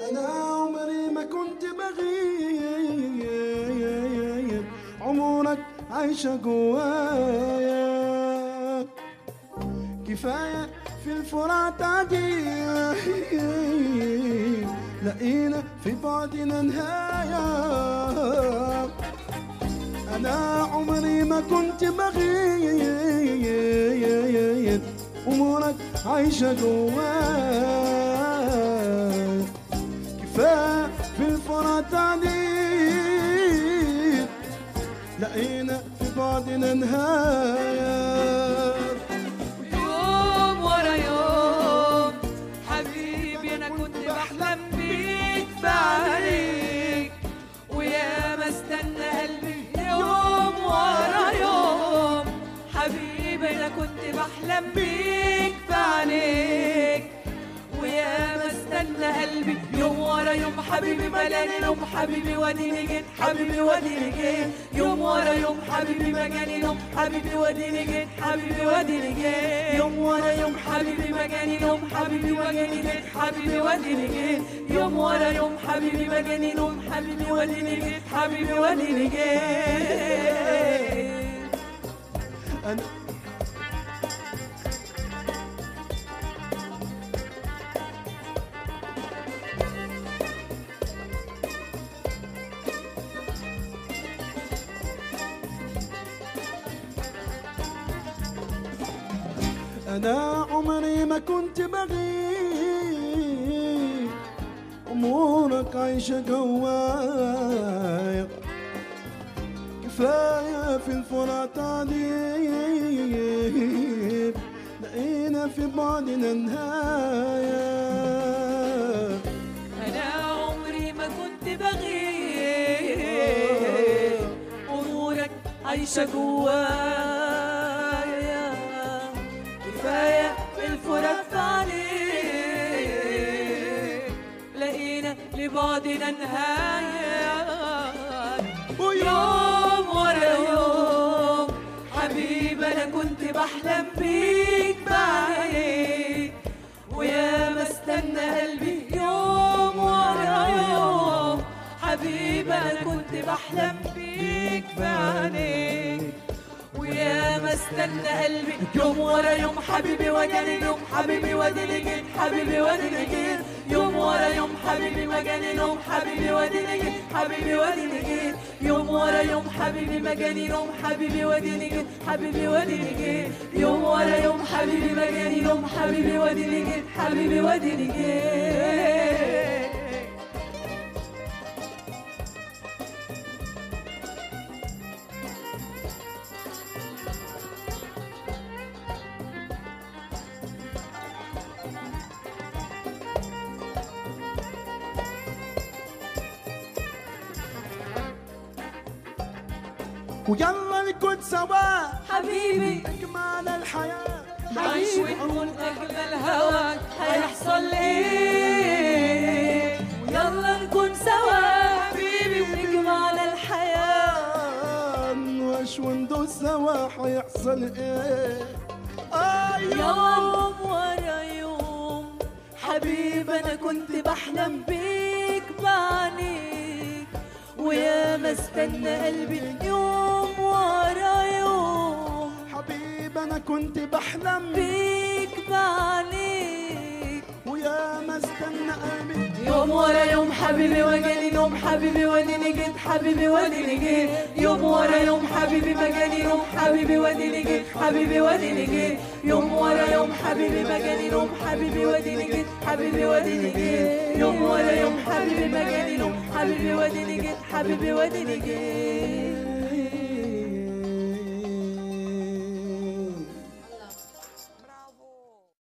أنا عمري ما كنت بغيب عمرك عايشة جوايا كفاية في الفرات عديد لقينا في بعدنا نهاية أنا عمري ما كنت بغيب أمورك عايشة جواي كفاية في الفرات عديد لقينا في بعدنا نهاية يوم ورا يوم حبيبي انا كنت بحلم بيك بعينيك ويا ما استنى قلبي يوم ورا يوم حبيبي انا كنت بحلم بيك بعينيك ويا ما استنى قلبي يوم ورا يوم حبيبي ملاني نوم حبيبي وديني جيت حبيبي وديني جيت يوم ورا يوم حبيبي مجاني نوم حبيبي وديني جيت حبيبي وديني جيت يوم ورا يوم حبيبي مجاني نوم حبيبي وديني جيت حبيبي وديني جيت يوم ورا يوم حبيبي مجاني نوم حبيبي وديني جيت حبيبي وديني جيت أنا أنا عمري ما كنت بغيب أمورك عايشة جوايا كفاية في الفرات عديد لقينا في بعدنا نهاية أنا عمري ما كنت بغيب أمورك عايشة جوايا كفاية الفرق عليك لقينا لبعدنا نهاية ويوم ورا يوم حبيبي أنا كنت بحلم بيك بعينيك ويا ما استنى قلبي يوم ورا يوم حبيبي انا كنت بحلم بيك بعينيك ويا ما استنى قلبي يوم ورا يوم حبيبي وداني نوم حبيبي وداني جيت حبيبي وداني جيت يوم ورا يوم حبيبي ما جاني نوم حبيبي وداني جيت حبيبي وداني جيت يوم ورا يوم حبيبي ما جاني نوم حبيبي وداني جيت حبيبي وداني جيت يوم ورا يوم حبيبي ما جاني نوم حبيبي وداني جيت حبيبي وداني جيت ويلا نكون سوا حبيبي أجمل الحياة عيش ونكون أجمل هواك هيحصل إيه يلا نكون سوا حبيبي ونجمع الحياة نعيش وندوس سوا حيحصل ايه آه يوم ورا يوم حبيبي أنا كنت بحلم بيك بعينيك ويا ما استنى قلبي يوم ورا يوم حبيب انا كنت بحلم بيك بعينيك ويا ما استنى قلبي يوم ورا يوم حبيبي وجاني نوم حبيبي وديني جيت حبيبي وديني جيت يوم ورا يوم حبيبي ما جاني نوم حبيبي وديني جيت حبيبي وديني جيت يوم ورا يوم حبيبي ما جاني نوم حبيبي وديني جيت حبيبي وديني جيت يوم ورا يوم حبيبي ما جاني نوم حبيبي وديني جيت حبيبي وديني جيت